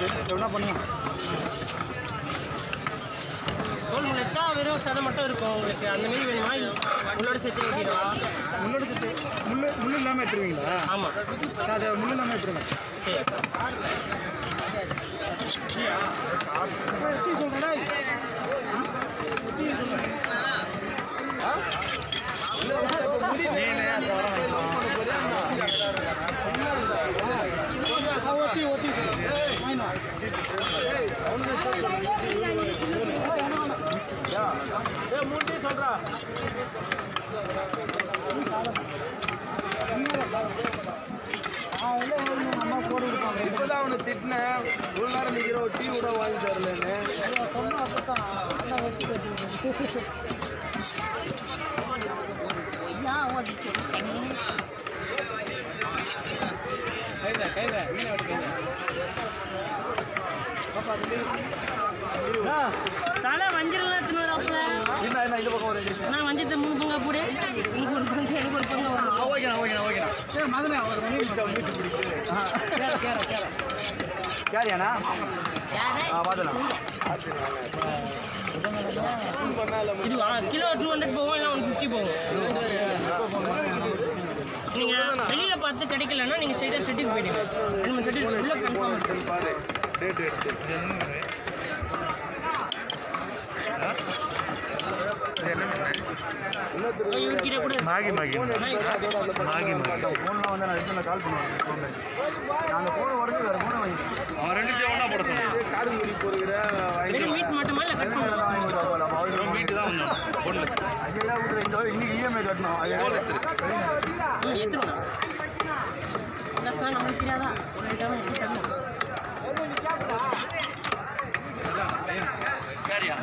என்ன பண்ணுங்க தோல் முளைத்தா வெறும் சதை மட்டும் இருக்கும் உங்களுக்கு அந்த மாதிரி வேணுமா இல்ல உள்ளோட சேர்த்து வெட்டிடவா முள்ளோட சேர்த்து முள்ளு முள்ளு இல்லாமல் எடுத்துருவீங்களா ஆமாம் அது முள்ளு இல்லாமல் எடுத்துருங்க சரி எத்தி சொல்கிறடா ஒத்தி ஒத்தி இப்போதான் அவனை திட்டினேன் ஒரு நேரம் நிற்கிற ஒரு டீ கூட வாங்கி தரலன்னு தலை வஞ்சிரலாம் தின்னுவாப்ல என்ன என்ன இந்த பக்கம் ஒரு நான் வஞ்சத்தை மூணு பங்கா போடு உனக்கு ஒரு பங்கு எனக்கு ஒரு பங்கு வரும் ஓகேண்ணா ஓகேண்ணா ஓகேண்ணா சரி மதனே அவர் யாரியாண்ணா ஆ பார்த்துலாம் இது கிலோ டூ ஹண்ட்ரட் போகும் இல்லை ஒன் ஃபிஃப்டி போகும் நீங்கள் வெளியில் பார்த்து கிடைக்கலன்னா நீங்கள் ஸ்ட்ரைட்டாக செட்டுக்கு போயிடுங்க நம்ம செட்டு உள்ள கன்ஃபார்ம் இருக்கும் பாரு டேட் எடுத்து இவர்கிட்ட கூட மாகி மாகி மாகி மாகி ஃபோன்லாம் வந்து நான் எடுத்து கால் பண்ணுவேன் ஃபோனில் நான் அந்த ஃபோனை உடனே வேறு ஃபோனை வாங்கி அவன் ரெண்டு ஒன்றா போட சொன்னேன் காடு முடி போடுகிற வெறும் மீட் மட்டுமா இல்லை கட் பண்ணுமா வீட்டு தான் வந்தோம் பொண்ணு ஐயா விட்டு இந்த இன்னைக்கு இஎம்ஐ கட்டணும் ம் எடுத்துருவோம் ப்ளஸ்லாம் நம்மளுக்கு தெரியாதா ஒரு ஐட்டம் எப்படி தரணும் யாரியா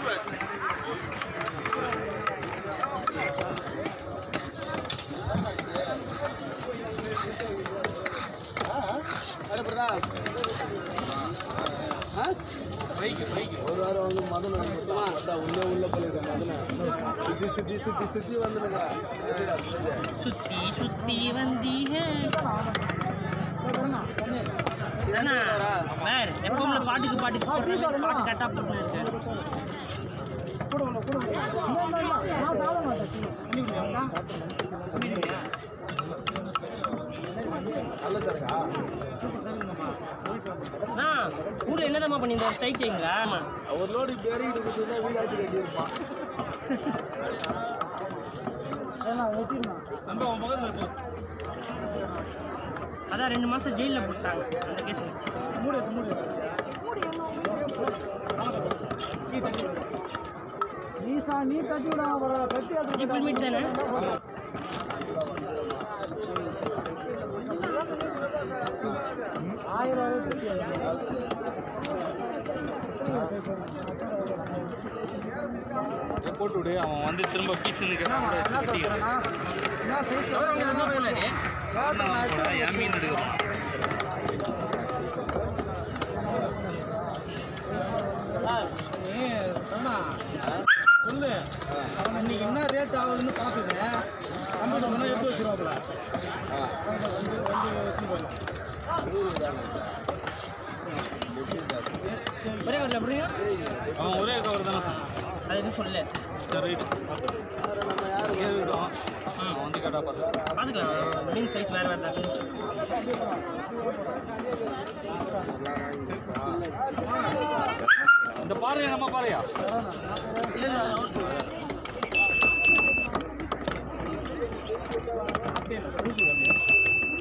ஒரு வாரம் வந்து மதன் வந்து உள்ள உள்ள போயிருக்கேன் மதனை சுத்தி சுத்தி சுத்தி சுத்தி வந்துருங்க சுத்தி சுத்தி வந்தீங்க அண்ணா வேறு எப்பவுமே பாட்டுக்கு பாட்டுக்கு போடுற மாதிரி பாட்டு கரெக்டாக போட்டுன்னு இருக்கேன் நல்ல சாருக்கா அண்ணா ஊரில் என்னதாம்மா பண்ணியிருந்தோம் ஸ்ட்ரைக்கிங்களா ஆமாம் ஒரு லோடு பேரி இது தான் வீடாச்சு கட்டியிருப்பான் அதான் ரெண்டு மாதம் ஜெயிலில் போட்டாங்க அந்த கேஸில் நீ சா நீ தட்டி விட கட்டி ட்ரிபிள் மீட் தானே ஆயிரம் போட்டு விடு அவன் வந்து திரும்ப பீஸ்னு என்ன சொல்றேன்னா என்ன சைஸ் அவர் அங்கே தான் போனாரு என் மீன் எடுக்கிறோம் நீ சொன்னா சொல்லு அவன் இன்னைக்கு என்ன ரேட் ஆகுதுன்னு பார்த்துட்டு கம்ப்யூட்டர் சொன்னா எடுத்து வச்சிருவாப்புல வந்து வந்து எடுத்துன்னு போயிடலாம் ஒரே வரல அப்படிங்க அவன் ஒரே கவர் தானே அது எதுவும் சொல்லல ரைட்டு கேட்டுக்கிட்டோம் அவன் வந்து கேட்டா பார்த்து பார்த்துக்கலாம் மீன் சைஸ் வேறு வேறு தான் இந்த பாறையா நம்ம பாறையா இல்லை இல்லை ஊசி